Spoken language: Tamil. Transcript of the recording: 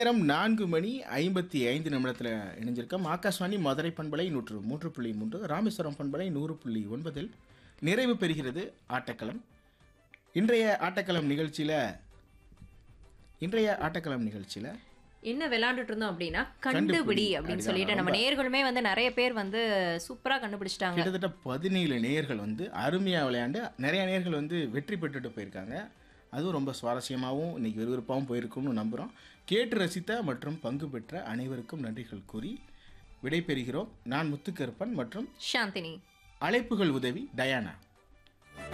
நேரம் நான்கு மணி ஐம்பத்தி ஐந்து நிமிடத்தில் இணைஞ்சிருக்கோம் ஆகாஷ்வாணி மதுரை பண்பலை நூற்று மூன்று புள்ளி மூன்று ராமேஸ்வரம் பண்பலை நூறு புள்ளி ஒன்பதில் நிறைவு பெறுகிறது ஆட்டக்களம் இன்றைய ஆட்டக்களம் நிகழ்ச்சியில் இன்றைய ஆட்டக்களம் நிகழ்ச்சியில் என்ன விளையாண்டுட்டு இருந்தோம் அப்படின்னா கண்டுபிடி. கண்டுபிடி அப்படின்னு அதுதான் சொல்லிட்டு நம்ம ரொம்ப- நேர்களுமே வந்து நிறைய பேர் வந்து சூப்பரா கண்டுபிடிச்சிட்டாங்க கிட்டத்தட்ட பதினேழு நேயர்கள் வந்து அருமையாக விளையாண்டு நிறைய நேயர்கள் வந்து வெற்றி பெற்றுட்டு போயிருக்காங்க அதுவும் ரொம்ப சுவாரஸ்யமாகவும் இன்னைக்கு விறுவிறுப்பாகவும் போயிருக்கும்னு நம்புகிறோம் கேட்டு ரசித்த மற்றும் பங்கு பெற்ற அனைவருக்கும் நன்றிகள் கூறி விடைபெறுகிறோம் நான் முத்துக்கருப்பன் மற்றும் சாந்தினி அழைப்புகள் உதவி டயானா